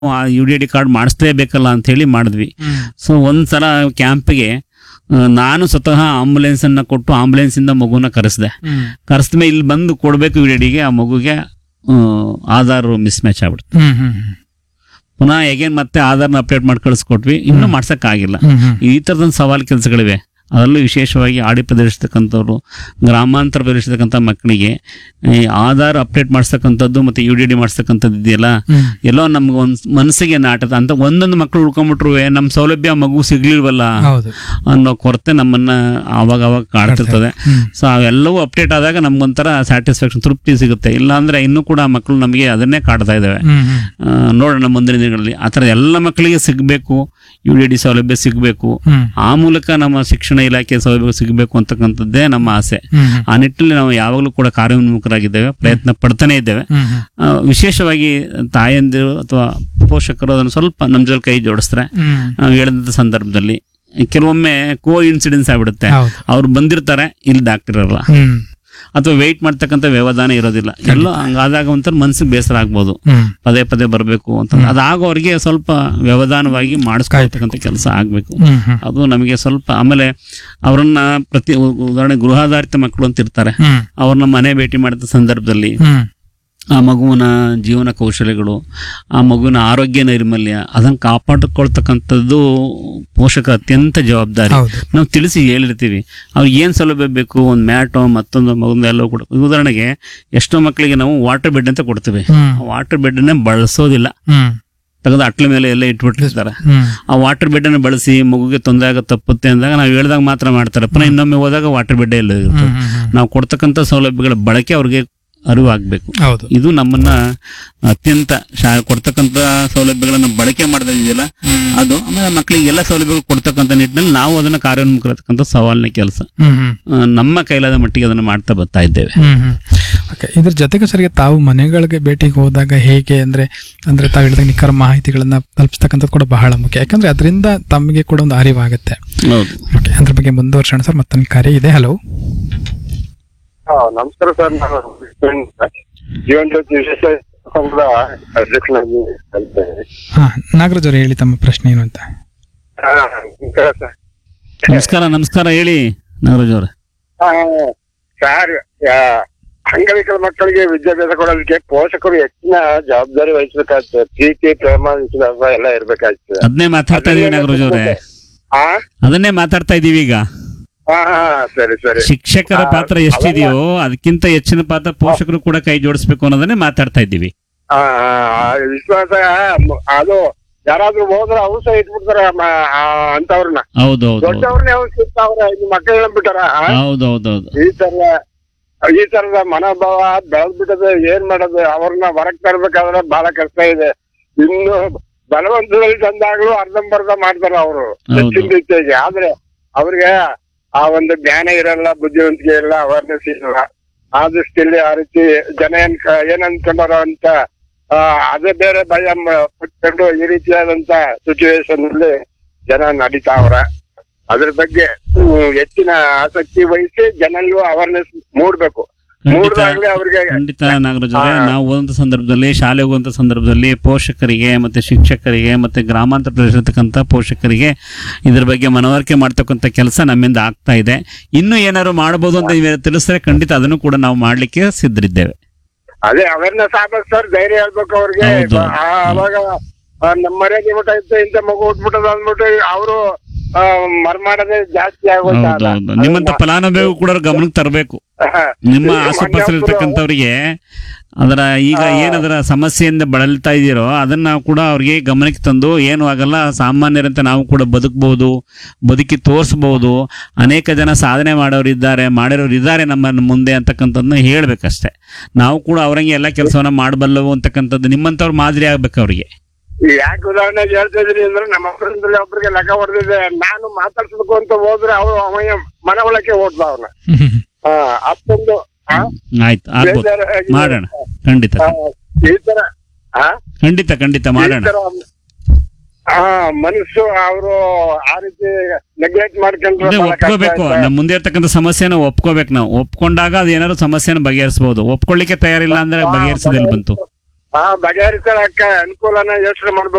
You D D card ಮಾಡಿಸ್ಲೇಬೇಕಲ್ಲ ಅಂತ ಹೇಳಿ ಮಾಡಿದ್ವಿ ಸೊ ಒಂದ್ಸಲ ಕ್ಯಾಂಪ್ಗೆ ನಾನು ಸ್ವತಃ ಆಂಬುಲೆನ್ಸ್ ಅನ್ನ ಕೊಟ್ಟು ಆಂಬುಲೆನ್ಸ್ ಇಂದ ಮಗುನ ಕರೆಸಿದೆ ಕರೆಸಿದ್ಮೇಲೆ ಇಲ್ಲಿ ಬಂದು ಕೊಡಬೇಕು ಯು ಡಿ ಡಿಗೆ ಆ ಮಗುಗೆ ಆ, ಆಧಾರ್ ಮಿಸ್ ಮ್ಯಾಚ್ ಆಗ್ಬಿಡ್ತು ಪುನಃ ಹೇಗೇನ್ ಮತ್ತೆ ಆಧಾರ್ನ ಅಪ್ಡೇಟ್ ಮಾಡಿ ಕಳಿಸ್ಕೊಟ್ವಿ ಇನ್ನೂ ಮಾಡ್ಸಕ್ಕಾಗಿಲ್ಲ ಈ ಥರದೊಂದು ಸವಾಲು ಕೆಲಸಗಳಿವೆ ಅದರಲ್ಲೂ ವಿಶೇಷವಾಗಿ ಆಡಿ ಪ್ರದೇಶತಕ್ಕಂಥವ್ರು ಗ್ರಾಮಾಂತರ ಪ್ರದೇಶತಕ್ಕಂಥ ಮಕ್ಕಳಿಗೆ ಈ ಆಧಾರ್ ಅಪ್ಡೇಟ್ ಮಾಡಿಸ್ತಕ್ಕಂಥದ್ದು ಮತ್ತೆ ಯು ಡಿ ಡಿ ಮಾಡಿಸ್ತಕ್ಕಂಥದ್ದು ಇದೆಯಲ್ಲ ಎಲ್ಲೋ ನಮ್ಗೆ ಒಂದು ಮನಸ್ಸಿಗೆ ನಾಟದ ಅಂತ ಒಂದೊಂದು ಮಕ್ಕಳು ಉಳ್ಕೊಂಡ್ಬಿಟ್ರು ನಮ್ಮ ಸೌಲಭ್ಯ ಮಗು ಸಿಗ್ಲಿಲ್ವಲ್ಲ ಹೌದು ಅನ್ನೋ ಕೊರತೆ ನಮ್ಮನ್ನ ಆವಾಗ ಅವಾಗ ಕಾಡ್ತಿರ್ತದೆ ಹ್ಮ್. ಸೊ ಅವೆಲ್ಲವೂ ಅಪ್ಡೇಟ್ ಆದಾಗ ನಮ್ಗೊಂಥರ ಸ್ಯಾಟಿಸ್ಫ್ಯಾಕ್ಷನ್ ತೃಪ್ತಿ ಸಿಗುತ್ತೆ ಇಲ್ಲಾಂದ್ರೆ ಇನ್ನೂ ಕೂಡ ಮಕ್ಕಳು ನಮಗೆ ಅದನ್ನೇ ಕಾಡ್ತಾ ಇದ್ದಾವೆ ಹ್ಮ್ ಹ್ಮ್ ಆ, ನೋಡೋಣ ಮುಂದಿನ ದಿನಗಳಲ್ಲಿ ಆ ಥರ ಎಲ್ಲ ಮಕ್ಕಳಿಗೆ ಸಿಗಬೇಕು ಯು ಡಿ ಡಿ ಸೌಲಭ್ಯ ಸಿಗಬೇಕು ಹ್ಮ್ ಆ ಮೂಲಕ ನಮ್ಮ ಶಿಕ್ಷಣ ಇಲಾಖೆ ಸೌಲಭ್ಯ ಸಿಗಬೇಕು ಅಂತಕ್ಕಂಥದ್ದೇ ನಮ್ಮ ಆಸೆ ಹ್ಮ್ ಹ್ಮ್ ಆ ನಿಟ್ಟಿನಲ್ಲಿ ನಾವು ಯಾವಾಗಲೂ ಕೂಡ ಕಾರ್ಯೋನ್ಮುಖರಾಗಿದ್ದೇವೆ ಪ್ರಯತ್ನ ಪಡ್ತಾನೆ ಇದ್ದೇವೆ ಹ್ಮ್ ಹ್ಮ್ ಆ, ವಿಶೇಷವಾಗಿ ತಾಯಂದಿರು ಅಥವಾ ಪೋಷಕರು ಅದನ್ನು ಸ್ವಲ್ಪ ನಮ್ಮ ಜೊತೆ ಕೈ ಜೋಡಿಸ್ತಾರೆ ಹ್ಮ್ ನಾವು ಹೇಳಿದ ಸಂದರ್ಭದಲ್ಲಿ ಕೆಲವೊಮ್ಮೆ ಕೋ ಇನ್ಸಿಡೆನ್ಸ್ ಆಗ್ಬಿಡುತ್ತೆ ಹೌದು ಅವ್ರು ಬಂದಿರ್ತಾರೆ ಇಲ್ಲಿ ಡಾಕ್ಟರ್ ಇರಲ್ಲ ಹ್ಮ್ ಅಥವಾ ವೆಯ್ಟ್ ಮಾಡ್ತಕ್ಕಂಥ ವ್ಯವಧಾನ ಇರೋದಿಲ್ಲ ಎಲ್ಲೋ ಹಂಗಾದಾಗ ಒಂಥರ ಮನ್ಸಿಗೆ ಬೇಸರ ಆಗ್ಬೋದು ಹ್ಮ್ ಪದೇ ಪದೇ ಬರಬೇಕು ಅಂತ ಅದಾಗೋರಿಗೆ ಸ್ವಲ್ಪ ವ್ಯವಧಾನವಾಗಿ ಮಾಡಿಸ್ಕೊಳ್ತಕ್ಕಂಥ ಕೆಲಸ ಆಗಬೇಕು ಹ್ಮ್ ಹ್ಮ್ ಅದು ನಮಗೆ ಸ್ವಲ್ಪ ಆಮೇಲೆ ಅವರನ್ನ ಪ್ರತಿ ಉದಾಹರಣೆ ಗೃಹಾಧಾರಿತ ಮಕ್ಕಳು ಅಂತ ಇರ್ತಾರೆ ಹ್ಮ್ ಅವ್ರನ್ನ ಮನೆ ಭೇಟಿ ಮಾಡಿದ ಸಂದರ್ಭದಲ್ಲಿ ಹ್ಮ್ ಆ ಮಗುವಿನ ಜೀವನ ಕೌಶಲ್ಯಗಳು ಆ ಮಗುವಿನ ಆರೋಗ್ಯ ನೈರ್ಮಲ್ಯ ಅದನ್ನು ಕಾಪಾಡಿಕೊಳ್ತಕ್ಕಂಥದ್ದು ಪೋಷಕ ಅತ್ಯಂತ ಜವಾಬ್ದಾರಿ ಹೌದು ನಾವು ತಿಳಿಸಿ ಹೇಳಿರ್ತೀವಿ ಅವ್ರಿಗೆ ಏನು ಸೌಲಭ್ಯ ಬೇಕು ಒಂದು ಮ್ಯಾಟೋ ಮತ್ತೊಂದು ಮಗುಂದು ಎಲ್ಲವೂ ಕೂಡ ಉದಾಹರಣೆಗೆ ಎಷ್ಟೋ ಮಕ್ಕಳಿಗೆ ನಾವು ವಾಟರ್ ಬೆಡ್ ಅಂತ ಕೊಡ್ತೀವಿ ಹ್ಮ್ ಆ ವಾಟರ್ ಬೆಡ್ಡನ್ನೇ ಬಳಸೋದಿಲ್ಲ ಹ್ಮ್ ತೆಗೆದು ಅಟ್ಲ ಮೇಲೆ ಎಲ್ಲ ಇಟ್ಬಿಟ್ಟಿರ್ತಾರೆ ಹ್ಮ್ ಆ ವಾಟರ್ ಬೆಡ್ ಅನ್ನು ಬಳಸಿ ಮಗುಗೆ ತೊಂದರೆ ಆಗ ತಪ್ಪುತ್ತೆ ಅಂದಾಗ ನಾವು ಹೇಳ್ದಾಗ ಮಾತ್ರ ಮಾಡ್ತಾರೆ ಪುನಃ ಇನ್ನೊಮ್ಮೆ ಹೋದಾಗ ವಾಟರ್ ಬೆಡ್ ಎಲ್ಲ ಇರುತ್ತೆ ಹ್ಮ್ ಹ್ಮ್ ಹ್ಮ್ ನಾವು ಕೊಡ್ತಕ್ಕಂಥ ಸೌಲಭ್ಯಗಳ ಬಳಕೆ ಅವ್ರಿಗೆ ಅರಿವಾಗಬೇಕು ಹೌದು ಇದು ನಮ್ಮನ್ನ ಅತ್ಯಂತ ಶಾ ಕೊಡ್ತಕ್ಕಂಥ ಸೌಲಭ್ಯಗಳನ್ನು ಬಳಕೆ ಇದೆಯಲ್ಲ ಅದು ಆಮೇಲೆ ಮಕ್ಕಳಿಗೆ ಎಲ್ಲ ಸೌಲಭ್ಯಗಳು ಕೊಡ್ತಕ್ಕಂಥ ನಿಟ್ಟಿನಲ್ಲಿ ನಾವು ಅದನ್ನ ಕಾರ್ಯೋನ್ಮುಖರತಕ್ಕಂಥ ಸವಾಲಿನ ಕೆಲಸ ಹ್ಮ್ ಹ್ಮ್ ಆ, ನಮ್ಮ ಕೈಲಾದ ಮಟ್ಟಿಗೆ ಅದನ್ನು ಮಾಡ್ತಾ ಬರ್ತಾ ಇದ್ದೇವೆ ಹ್ಮ್ ಹ್ಮ್ ಓಕೆ ಇದ್ರ ಜೊತೆಗೆ ಸರಿಗೆ ತಾವು ಮನೆಗಳಿಗೆ ಭೇಟಿಗೆ ಹೋದಾಗ ಹೇಗೆ ಅಂದ್ರೆ ಅಂದ್ರೆ ತಾವು ಹೇಳಿದಾಗ ನಿಖರ ಮಾಹಿತಿಗಳನ್ನ ತಲುಪಿಸ್ತಕ್ಕಂಥದ್ದು ಕೂಡ ಬಹಳ ಮುಖ್ಯ ಯಾಕಂದ್ರೆ ಅದರಿಂದ ತಮಗೆ ಕೂಡ ಒಂದು ಅರಿವಾಗುತ್ತೆ ಹೌದು ಓಕೆ ಅದ್ರ ಬಗ್ಗೆ ಮುಂದುವರ್ಸೋಣ ಸರ್ ಮತ್ತೊಂದು ಕರೆ ಇದೆ ಹಲೋ ಹಾ, ನಮಸ್ಕಾರ ಸರ್ ನಾನು ಜೀವನ್ ಜ್ಯೋತಿ ವಿಶೇಷ ಸಂಘದ ಅಧ್ಯಕ್ಷನಾಗಿ ಕಲಿತಾ ಇದ್ದೀನಿ. ಹಾ ನಾಗರಾಜ್ ಅವರು ಹೇಳಿ ತಮ್ಮ ಪ್ರಶ್ನೆ ಏನು ಅಂತ ಹಾ, ನಮಸ್ಕಾರ ಸರ್ ನಮಸ್ಕಾರ ನಮಸ್ಕಾರ ಹೇಳಿ ನಾಗರಾಜ್ ಅವರೇ ಹಾ, ಸರ್ ಯಾ, ಅಂಗವಿಕಲ ಮಕ್ಕಳಿಗೆ ವಿದ್ಯಾಭ್ಯಾಸ ಕೊಡೋದಕ್ಕೆ ಪೋಷಕರು ಹೆಚ್ಚಿನ ಜವಾಬ್ದಾರಿ ವಹಿಸಬೇಕಾಗ್ತದೆ ಪ್ರೀತಿ ಪ್ರೇಮ ವಿಶ್ವಾಸ ಎಲ್ಲ ಇರ್ಬೇಕಾಗ್ತದೆ ಅದನ್ನೇ ಮಾತಾಡ್ತಾ ಇದೀವಿ ನಾಗರಾಜ್ ಅವರೇ ಹಾ ಅದನ್ನೇ ಮಾತಾಡ್ತಾ ಇದೀವಿ ಈಗ ಹಾ ಹಾ, ಸರಿ ಸರಿ ಶಿಕ್ಷಕರ ಆ, ಪಾತ್ರ ಎಷ್ಟಿದೆಯೋ ಅದಕ್ಕಿಂತ ಹೆಚ್ಚಿನ ಪಾತ್ರ ಪೋಷಕರು ಕೂಡ ಕೈ ಜೋಡಿಸ್ಬೇಕು ಅನ್ನೋದನ್ನೇ ಮಾತಾಡ್ತಾ ಇದ್ದೀವಿ ಹಾ, ಹಾ, ಆ ವಿಶ್ವಾಸ ಮ- ಅದು ಯಾರಾದ್ರೂ ಹೋದ್ರೆ ಅವ್ರು ಸಹ ಇಟ್ಬಿಡ್ತಾರ ಅಂತವ್ರನ್ನ ಹೌದು ಹೌದು ಹೌದು ದೊಡ್ಡವ್ರನ್ನೇ ಅವ್ರ ಮಕ್ಕಳನ್ನ ಬಿಟ್ಟಾರ ಆ? ಹೌದು ಹೌದು ಹೌದು ಈ ತರ ಈ ತರದ ಮನೋಭಾವ ಬೆಳೆದ್ಬಿಟ್ಟದೆ ಏನ್ ಮಾಡೋದು ಅವ್ರನ್ನ ಹೊರಗ್ ತರ್ಬೇಕಾದ್ರೆ ಬಹಳ ಕಷ್ಟ ಇದೆ ಇನ್ನು ಬಲವಂತದಲ್ಲಿ ತಂದಾಗ್ಲೂ ಅರ್ಧಂಬರ್ಧ ಮಾಡ್ತಾರ ಅವರು ಹೌದು. ಹೆಚ್ಚಿನ ಇತ್ತೀಚೆಗೆ ಆದ್ರೆ ಅವ್ರಿಗೆ ಆ ಒಂದು ಜ್ಞಾನ ಇರಲ್ಲ ಬುದ್ಧಿವಂತಿಕೆ ಇಲ್ಲ ಅವೇರ್ನೆಸ್ ಇರಲ್ಲ ಆ ದೃಷ್ಟಿಯಲ್ಲಿ ಆ ರೀತಿ ಜನ ಏನ್ ಕ- ಏನ್ ಅನ್ಕೊಂಡಾರ ಅಂತ ಆ, ಅದೇ ಬೇರೆ ಭಯ ಮ- ಪಟ್ಕೊಂಡು ಈ ರೀತಿಯಾದಂತ ಸಿಚುವೇಶನ್ ಅಲ್ಲಿ ಜನ ನಡೀತಾವ್ರ ಅದ್ರ ಬಗ್ಗೆ ಹ್ಮ್, ಹೆಚ್ಚಿನ ಆಸಕ್ತಿ ವಹಿಸಿ ಜನಲ್ಲೂ ಅವೇರ್ನೆಸ್ ಮೂಡ್ಬೇಕು ಖಂಡಿತ ಮೂಡ್ದಾಗ್ಲೇ ಅವ್ರಿಗೆ ಖಂಡಿತ ನಾಗರಾಜ್ ಅವರೇ ಹಾ. ನಾವು ಹೋದಂತ ಸಂದರ್ಭದಲ್ಲಿ ಶಾಲೆ ಹೋಗುವಂತ ಸಂದರ್ಭದಲ್ಲಿ ಪೋಷಕರಿಗೆ ಮತ್ತೆ ಶಿಕ್ಷಕರಿಗೆ ಮತ್ತೆ ಗ್ರಾಮಾಂತರ ಪ್ರದೇಶತಕ್ಕಂಥ ಪೋಷಕರಿಗೆ ಇದ್ರ ಬಗ್ಗೆ ಮನವರಿಕೆ ಮಾಡ್ತಕ್ಕಂಥ ಕೆಲಸ ನಮ್ಮಿಂದ ಆಗ್ತಾ ಇದೆ ಇನ್ನು ಏನಾದ್ರು ಮಾಡಬಹುದು ಅಂತ ನೀವು ತಿಳಿಸಿದ್ರೆ ಖಂಡಿತ ಅದನ್ನು ಕೂಡ ನಾವು ಮಾಡ್ಲಿಕ್ಕೆ ಸಿದ್ಧರಿದ್ದೇವೆ ಅದೇ ಅವೇರ್ನೆಸ್ ಆಗ್ಬೇಕು ಸರ್ ಧೈರ್ಯ ಹೇಳ್ಬೇಕು ಅವ್ರಿಗೆ ಹೌದು. ಆ, ಅವಾಗ ಆ, ನಮ್ಮ ಮರ್ಯಾದೆ ಊಟ ಇತ್ತು ಇಂಥ ಮಗು ಉಟ್ಬಿಟ್ಟದ ಅಂದ್ಬಿಟ್ಟು ಅವರು ಮರ್ಮಾಡದೆ ಜಾಸ್ತಿ ಹೌದು ಆಗೋಯ್ತು ಹೌದು ನಿಮ್ಮಂತ ಫಲಾನುಭವಿ ಕೂಡ ಗಮನಕ್ಕೆ ತರಬೇಕು ನಿಮ್ಮ ಆಸುಪಾಸಲ್ಲಿರ್ತಕ್ಕಂಥವ್ರಿಗೆ ಅದರ ಈಗ ಏನದರ ಸಮಸ್ಯೆಯಿಂದ ಬಳಲ್ತಾ ಇದ್ದೀರೋ ಅದನ್ನ ನಾವು ಕೂಡ ಅವ್ರಿಗೆ ಗಮನಕ್ಕೆ ತಂದು ಏನು ಆಗಲ್ಲ ಸಾಮಾನ್ಯರಂತೆ ನಾವು ಕೂಡ ಬದುಕಬಹುದು ಬದುಕಿ ತೋರಿಸಬಹುದು ಅನೇಕ ಜನ ಸಾಧನೆ ಮಾಡೋರು ಇದ್ದಾರೆ ಮಾಡಿರೋರು ಇದ್ದಾರೆ ನಮ್ಮ ಮುಂದೆ ಅಂತಕ್ಕಂಥದ್ದನ್ನ ಹೇಳ್ಬೇಕಷ್ಟೇ ನಾವು ಕೂಡ ಅವ್ರಂಗೆ ಎಲ್ಲ ಕೆಲಸವನ್ನ ಮಾಡಬಲ್ಲವು ಅಂತಕ್ಕಂಥದ್ದು ನಿಮ್ಮಂಥವ್ರು ಮಾದರಿ ಆಗ್ಬೇಕು ಅವ್ರಿಗೆ ಯಾಕೆ ಉದಾಹರಣೆ ಹೇಳ್ತಾ ಇದೀನಿ ಅಂದ್ರೆ ನಮ್ಮ ಹತ್ರದಲ್ಲಿ ಒಬ್ರಿಗೆ ಲೆಕ್ಕ ಹೊಡೆದಿದೆ ನಾನು ಮಾತಾಡ್ಸ್ಬೇಕು ಅಂತ ಹೋದ್ರೆ ಅವರು ಅವನ ಮನ ಒಳಕ್ಕೆ ಓದ್ದ ಅವನ ಅಷ್ಟೊಂದು ಆ, ಆಯ್ತು ಆಗ್ಬೋದು ಬೇಜಾರಾಗಿದೆ. ಮಾಡೋಣ ಖಂಡಿತ ಆ, ಈ ತರ ಆ ಖಂಡಿತ ಖಂಡಿತ ಮಾಡೋಣ ಈ ತರ ಆ ಮನಸ್ಸು ಅವರು ಆ ರೀತಿ ನೆಗ್ಲೆಕ್ಟ್ ಮಾಡ್ಕೊಂಡ್ರೆ ಅದೇ ಬಹಳ ಕಷ್ಟ ಒಪ್ಕೋಬೇಕು ಆಯ್ತಾ? ನಮ್ಮ ಮುಂದೆ ಇರ್ತಕ್ಕಂಥ ಸಮಸ್ಯೆನ ಒಪ್ಕೋಬೇಕು ನಾವು ಒಪ್ಕೊಂಡಾಗ ಅದು ಏನಾದ್ರು ಸಮಸ್ಯೆನ ಬಗೆಹರಿಸಬಹುದು ಒಪ್ಕೊಳ್ಳಿಕ್ಕೆ ತಯಾರಿಲ್ಲ ಅಂದ್ರೆ ಬಗೆಹರಿಸೋದಿಲ್ಲ ಬಂತು ಆ ಬಗೆಹರಿಸಲಕ್ಕ ಅನುಕೂಲನ ಯೋಚನೆ ಮಾಡ್ಬೇಕು